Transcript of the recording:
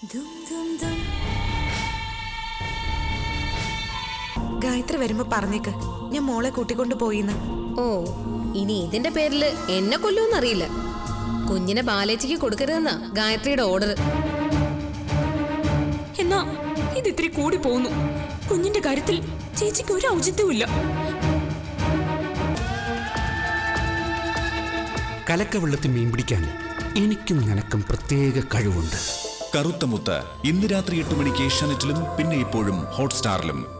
ഗായത്രി വരുമ്പോ പറഞ്ഞേക്ക് ഞാൻ മോളെ കൂട്ടിക്കൊണ്ട് പോയിന്ന് ഓ ഇനി ഇതിന്റെ പേരില് എന്നെ കൊല്ലുമെന്നറിയില്ല കുഞ്ഞിനെ ബാലേച്ചിക്ക് കൊടുക്കരുതെന്നാ ഗായത്രിയുടെ ഓർഡർ എന്നാ ഇത് ഇത്തിരി കൂടി പോകുന്നു കുഞ്ഞിന്റെ കാര്യത്തിൽ ചേച്ചിക്ക് ഒരു ഔചിത്യവുമില്ല കലക്കവെള്ളത്തിൽ മീൻ പിടിക്കാൻ എനിക്കും നിനക്കും പ്രത്യേക കഴിവുണ്ട് കറുത്ത മുത്ത് ഇന്ന് രാത്രി എട്ട് മണിക്ക് ഏഷ്യാനെറ്റിലും പിന്നെ ഇപ്പോഴും ഹോട്ട്സ്റ്റാറിലും